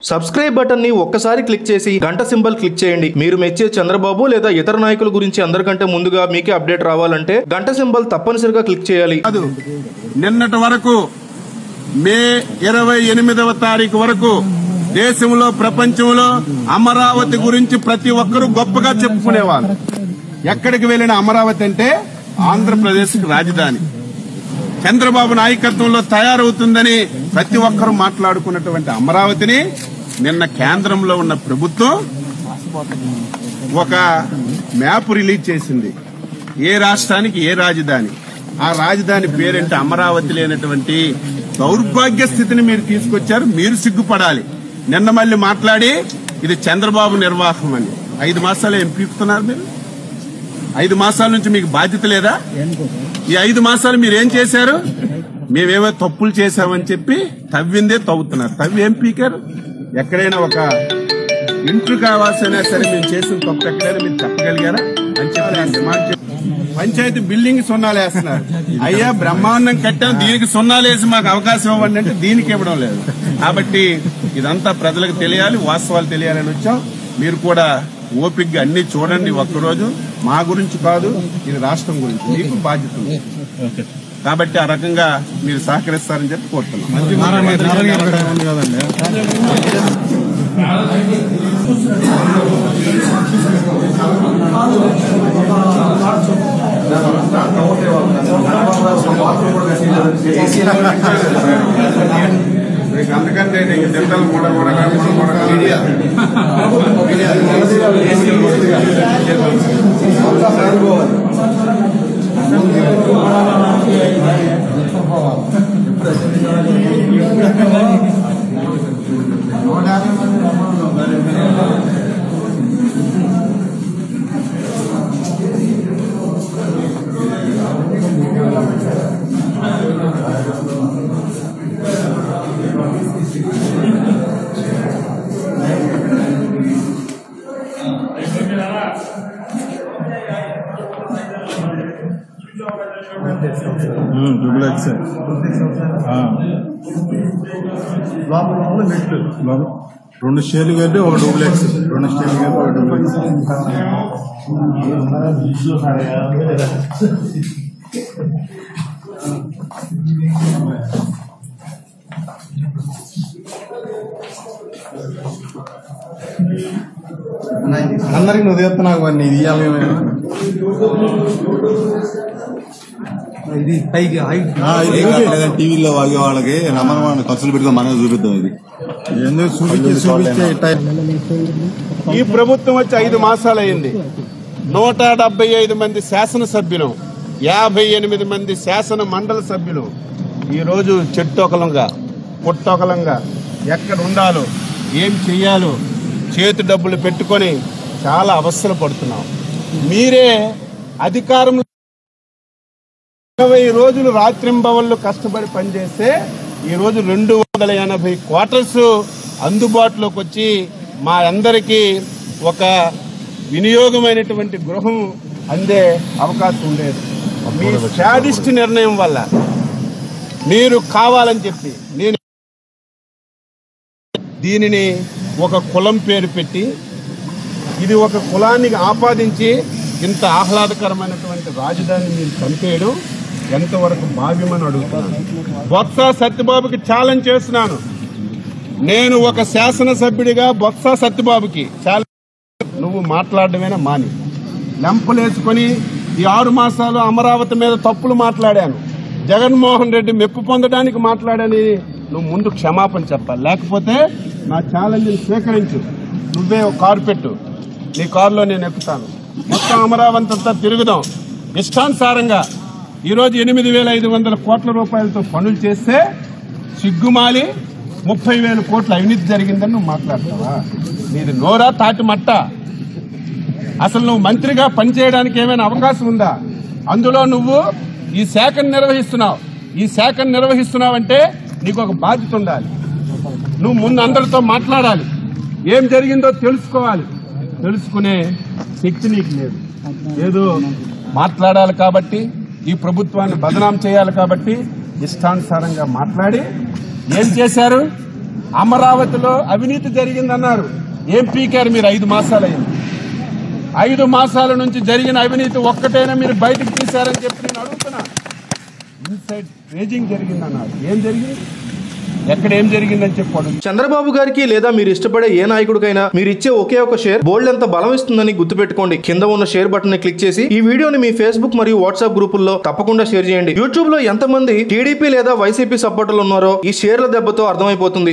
Subscribe button ని ఒక్కసారి click చేసి గంట సింబల్ క్లిక్ చేయండి మీరు మెచ్చే చంద్రబాబు లేదా ఇతర నాయకుల గురించి అందరికంటే ముందుగా మీకే అప్డేట్ రావాలంటే గంట సింబల్ తప్పనిసరిగా క్లిక్ చేయాలి కాదు నిన్నటి వరకు మే ఇరవై ఎనిమిదవ తారీఖు వరకు దేశంలో ప్రపంచంలో అమరావతి గురించి ప్రతి ఒక్కరూ గొప్పగా చెప్పుకునేవాళ్ళు ఎక్కడికి వెళ్లిన అమరావతి అంటే ఆంధ్రప్రదేశ్ రాజధాని చంద్రబాబు నాయకత్వంలో తయారవుతుందని ప్రతి ఒక్కరూ మాట్లాడుకున్నటువంటి అమరావతిని నిన్న కేంద్రంలో ఉన్న ప్రభుత్వం ఒక మ్యాప్ రిలీజ్ చేసింది ఏ రాష్ట్రానికి ఏ రాజధాని ఆ రాజధాని పేరేంటి అమరావతి లేనటువంటి దౌర్భాగ్య స్థితిని మీరు తీసుకొచ్చారు మీరు సిగ్గుపడాలి నిన్న మళ్ళీ మాట్లాడి ఇది చంద్రబాబు నిర్వాహం అని ఐదు మాసాలు ఏం పీకుతున్నారు మీరు ఐదు మాసాల నుంచి మీకు బాధ్యత లేదా ఈ ఐదు మాసాలు మీరు ఏం చేశారు మేమేమో తప్పులు చేశామని చెప్పి తవ్విందే తవ్వుతున్నారు తవ్వి ఏం పీకారు ఎక్కడైనా ఒక ఇంట్లో కావాల్సినా సరే మేము చేసిన తప్పు ఎక్కడైనా మీరు చెప్పగలిగారా అని చెప్పి నేను డిమాండ్ చేస్తాను పంచాయతీ బిల్డింగ్ సున్నాలు వేస్తున్నారు అయ్యా బ్రహ్మాండం కట్టాం దీనికి సున్నాలు వేసి మాకు అవకాశం ఇవ్వండి అంటే దీనికి ఇవ్వడం లేదు కాబట్టి ఇదంతా ప్రజలకు తెలియాలి వాస్తవాలు తెలియాలని వచ్చాం మీరు కూడా ఓపిగ్గా అన్ని చూడండి ఒక్కరోజు మా గురించి కాదు ఇది రాష్ట్రం గురించి మీకు బాధ్యత ఉంది కాబట్టి ఆ రకంగా మీరు సహకరిస్తారని చెప్పి కోరుతున్నాం మీకు అందుకంటే నీకు తింటలు కూడా కూడా మీడియా ట్రిపుల్ ఎక్స్ రెండు స్టేర్లు కలిపి ఒక డబుల్ ఎక్స్ రెండు స్టేర్లు కలిపి ఒక డబుల్ ఎక్స్ అందరికి నువ్వు తీస్తున్నావు కొన్ని ఇది ఇవ్వాలి మేము ఇది పైకి హైట్ టీవీలో వాగే వాళ్ళకి రమణ ఖర్చులు పెట్టుకుని మనమే చూపిద్దాం ఇది ఎందుకు చూపించి చూపించే ఇట్లా ఈ ప్రభుత్వం వచ్చి ఐదు మాసాలు అయింది నూట డెబ్బై ఐదు మంది శాసనసభ్యులు యాభై ఎనిమిది మంది శాసన మండలి సభ్యులు ఈరోజు చెట్టొకలంగా పుట్టొకలంగా ఎక్కడ ఉండాలో ఏం చెయ్యాలో చేతి డబ్బులు పెట్టుకొని చాలా అవస్థలు పడుతున్నాం మీరే అధికారంలో ఇరవై రోజులు రాత్రింబవళ్ళు కష్టపడి పనిచేస్తే ఈ రోజు రెండు వందల ఎనభై క్వార్టర్స్ అందుబాటులోకి వచ్చి మా అందరికీ ఒక వినియోగమైనటువంటి గృహం అందే అవకాశం ఉండేది మీ శాడిస్ట్ నిర్ణయం వల్ల మీరు కావాలని చెప్పి నేను దీనిని ఒక కులం పేరు పెట్టి ఇది ఒక కులానికి ఆపాదించి ఇంత ఆహ్లాదకరమైనటువంటి రాజధాని మీరు చంపేయడం ఎంతవరకు భావ్యమని అడుగుతున్నాను బొత్స సత్యబాబుకి ఛాలెంజ్ చేస్తున్నాను నేను ఒక శాసనసభ్యుడిగా బొత్స సత్యబాబుకి ఛాలెంజ్ నువ్వు మాట్లాడడమేనా మాని లెంపలేసుకొని ఈ ఆరు మాసాలు అమరావతి మీద తప్పులు మాట్లాడాను జగన్మోహన్ రెడ్డి మెప్పు పొందడానికి మాట్లాడని నువ్వు ముందు క్షమాపణ చెప్పాలి లేకపోతే నా ఛాలెంజ్ని స్వీకరించు నువ్వే ఒక కారు పెట్టు నీ కారులో నేను ఎక్కుతాను మొత్తం అమరావతి అంతా తిరుగుదాం ఇష్టానుసారంగా ఈరోజు ఎనిమిది వేల ఐదు వందల కోట్ల రూపాయలతో పనులు చేస్తే సిగ్గుమాలి ముప్పై వేల కోట్ల అవినీతి జరిగిందని నువ్వు మాట్లాడతావా నీది నోరా తాటి మట్ట అసలు నువ్వు మంత్రిగా పనిచేయడానికి ఏమైనా అవకాశం ఉందా అందులో నువ్వు ఈ శాఖను నిర్వహిస్తున్నావు ఈ శాఖను నిర్వహిస్తున్నావంటే నీకు ఒక బాధ్యత ఉండాలి నువ్వు ముందు అందరితో మాట్లాడాలి ఏం జరిగిందో తెలుసుకోవాలి తెలుసుకునే శక్తి నీకు లేదు ఏదో మాట్లాడాలి కాబట్టి ఈ ప్రభుత్వాన్ని బదనాం చేయాలి కాబట్టి ఇష్టానుసారంగా మాట్లాడి ఏం చేశారు అమరావతిలో అవినీతి జరిగిందన్నారు ఏం పీకారు మీరు ఐదు మాసాలైంది ఐదు మాసాల నుంచి జరిగిన అవినీతి ఒక్కటైనా మీరు బయటకు తీశారని చెప్పి నేను అడుగుతున్నా ఇన్సైడ్ రేజింగ్ జరిగిందన్నారు ఏం జరిగింది ఎక్కడ ఏం జరిగిందని చెప్పి అడుగుతున్నా. చంద్రబాబు గారికి లేదా మీరు ఇష్టపడే ఏ నాయకుడికైనా మీరు ఇచ్చే ఒకే ఒక షేర్ బోల్డ్ ఎంత బలం ఇస్తుందని గుర్తుపెట్టుకోండి కింద ఉన్న షేర్ బటన్ ని క్లిక్ చేసి ఈ వీడియోని మీ ఫేస్బుక్ మరియు వాట్సాప్ గ్రూపుల్లో తప్పకుండా షేర్ చేయండి యూట్యూబ్ లో ఎంతమంది టీడీపీ లేదా వైసీపీ సపోర్టర్లు ఉన్నారో ఈ షేర్ల దెబ్బతో అర్థమైపోతుంది